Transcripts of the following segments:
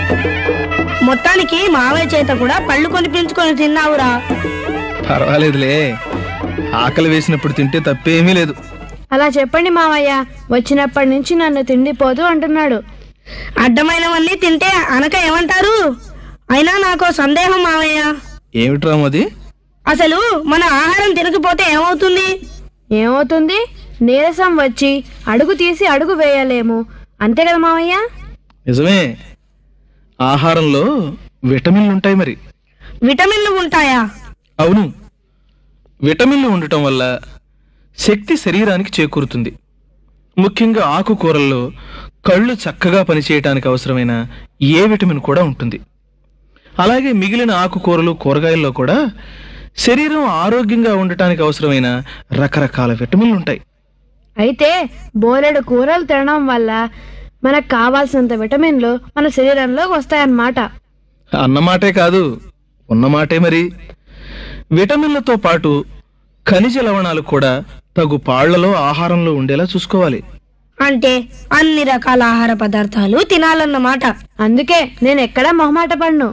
మొత్తానికి మావయ్య చేత కూడా పళ్ళు కొనిపించుకొని తిన్నావురా పర్వాలేదులే ఆకలి వేసినప్పుడు తింటే తప్పేమీ లేదు అలా చెప్పండి మావయ్య వచ్చినప్పటి నుంచి నన్ను తిండిపోతూ అంటున్నాడు అడ్డమైనవన్నీ తింటే అనక ఏమంటారు అయినా నాకు సందేహం మావయ్య ఏమిట్రా అది అసలు మన ఆహారం తినకపోతే ఏమవుతుంది ఏమవుతుంది నీరసం వచ్చి అడుగు తీసి అడుగు వేయలేము అంతే కదా మావయ్య నిజమే ఆహారంలో విటమిన్లు ఉంటాయి మరి విటమిన్లు ఉంటాయా అవును విటమిన్లు ఉండటం వల్ల శక్తి శరీరానికి చేకూరుతుంది ముఖ్యంగా ఆకుకూరల్లో కళ్ళు చక్కగా పనిచేయటానికి అవసరమైన ఏ విటమిన్ కూడా ఉంటుంది అలాగే మిగిలిన ఆకుకూరలు కూరగాయల్లో కూడా శరీరం ఆరోగ్యంగా ఉండటానికి అవసరమైన రకరకాల విటమిన్లు ఉంటాయి అయితే బోలెడు కూరలు తినడం వల్ల మనకు కావాల్సినంత విటమిన్లు మన శరీరంలోకి వస్తాయన్నమాట అన్నమాటే కాదు ఉన్నమాటే మరి విటమిన్లతో పాటు ఖనిజ లవణాలు కూడా తగు పాళ్లలో ఆహారంలో ఉండేలా చూసుకోవాలి అంటే అన్ని రకాల ఆహార పదార్థాలు తినాలన్నమాట అందుకే నేను ఎక్కడా మొహమాట పడను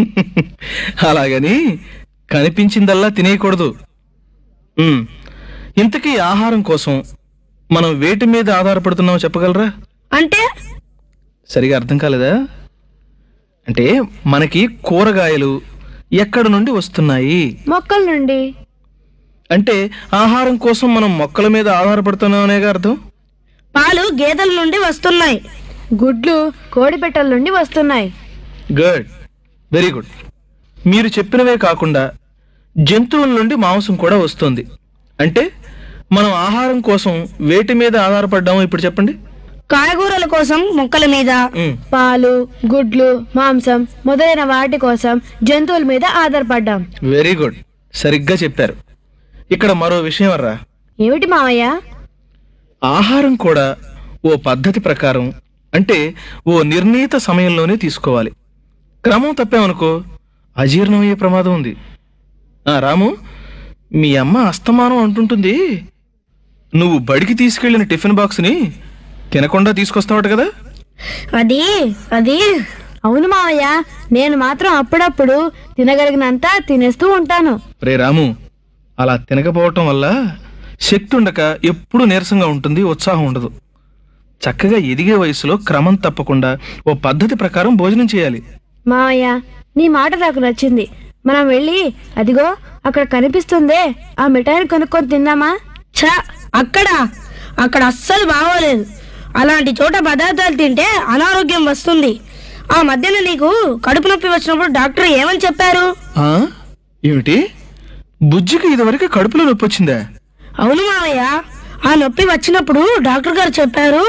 అలాగని కనిపించిందల్లా తినేయకూడదు ఉమ్, ఇంతకీ ఆహారం కోసం మనం వేటి మీద ఆధారపడుతున్నామో చెప్పగలరా అంటే సరిగా అర్థం కాలేదా అంటే మనకి కూరగాయలు ఎక్కడి నుండి వస్తున్నాయి మొక్కల నుండి అంటే ఆహారం కోసం మనం మొక్కల మీద ఆధారపడుతున్నామనేగా అర్థం పాలు గేదెల నుండి వస్తున్నాయి గుడ్లు కోడిపెట్టల నుండి వస్తున్నాయి గుడ్ వెరీ గుడ్ మీరు చెప్పినవే కాకుండా జంతువుల నుండి మాంసం కూడా వస్తుంది అంటే మనం ఆహారం కోసం వేటి మీద ఆధారపడ్డామో ఇప్పుడు చెప్పండి కాయగూరల కోసం మొక్కల మీద మ్, పాలు గుడ్లు మాంసం మొదలైన వాటి కోసం జంతువుల మీద ఆధారపడ్డాం వెరీ గుడ్ సరిగ్గా చెప్పారు ఇక్కడ మరో విషయం రా ఏమిటి మావయ్య ఆహారం కూడా ఓ పద్ధతి ప్రకారం అంటే ఓ నిర్ణీత సమయంలోనే తీసుకోవాలి క్రమం తప్పామనుకో అజీర్ణమయ్యే ప్రమాదం ఉంది ఆ రాము మీ అమ్మ అస్తమానం అంటుంటుంది నువ్వు బడికి తీసుకెళ్లిన టిఫిన్ బాక్స్ని తినకుండా తీసుకొస్తావట కదా అది అది అవును మావయ్య నేను మాత్రం అప్పుడప్పుడు తినగలిగినంత తినేస్తూ ఉంటాను రే రాము అలా తినకపోవటం వల్ల శక్తి ఉండక ఎప్పుడూ నీరసంగా ఉంటుంది ఉత్సాహం ఉండదు చక్కగా ఎదిగే వయసులో క్రమం తప్పకుండా ఓ పద్ధతి ప్రకారం భోజనం చేయాలి మావయ్య నీ మాట నాకు నచ్చింది మనం వెళ్ళి అదిగో అక్కడ కనిపిస్తుందే ఆ మిఠాయిని కొనుక్కొని తిందామా ఛ అక్కడ అక్కడ అస్సలు బాగోలేదు అలాంటి చోట పదార్థాలు తింటే అనారోగ్యం వస్తుంది ఆ మధ్యన నీకు కడుపు నొప్పి వచ్చినప్పుడు డాక్టర్ ఏమని చెప్పారు ఆ? ఏమిటి బుజ్జికి ఇదివరకు కడుపులో నొప్పి వచ్చిందా అవును మావయ్య ఆ నొప్పి వచ్చినప్పుడు డాక్టర్ గారు చెప్పారు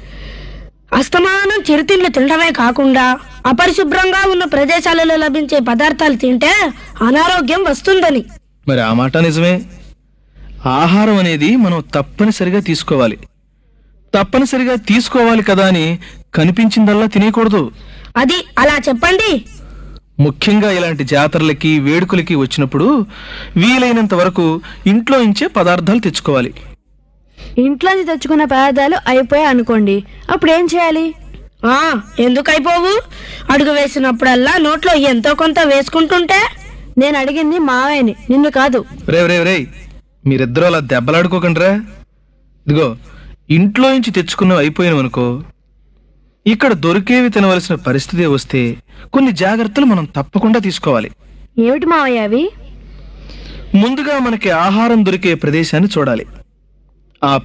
అస్తమానం చిరుతిండ్లు తినడమే కాకుండా అపరిశుభ్రంగా ఉన్న ప్రదేశాలలో లభించే పదార్థాలు తింటే అనారోగ్యం వస్తుందని మరి ఆ మాట నిజమే ఆహారం అనేది మనం తప్పనిసరిగా తీసుకోవాలి తప్పనిసరిగా తీసుకోవాలి కదా అని కనిపించిందల్లా తినేయకూడదు అది అలా చెప్పండి ముఖ్యంగా ఇలాంటి జాతరలకి వేడుకలకి వచ్చినప్పుడు వీలైనంత వరకు ఇంట్లో ఇంచే పదార్థాలు తెచ్చుకోవాలి ఇంట్లోంచి తెచ్చుకున్న పదార్థాలు అయిపోయాయి అనుకోండి అప్పుడు ఏం చేయాలి ఆ ఎందుకు అయిపోవు అడుగు వేసినప్పుడల్లా నోట్లో ఎంతో కొంత వేసుకుంటుంటే నేను అడిగింది మావయ్యని నిన్ను కాదు రే రే రే మీరిద్దరూ అలా దెబ్బలాడుకోకండిరా ఇదిగో ఇంట్లో నుంచి తెచ్చుకున్నవి అయిపోయినవి అనుకో ఇక్కడ దొరికేవి తినవలసిన పరిస్థితి వస్తే కొన్ని జాగ్రత్తలు మనం తప్పకుండా తీసుకోవాలి ఏమిటి మావయ్య అవి ముందుగా మనకి ఆహారం దొరికే ప్రదేశాన్ని చూడాలి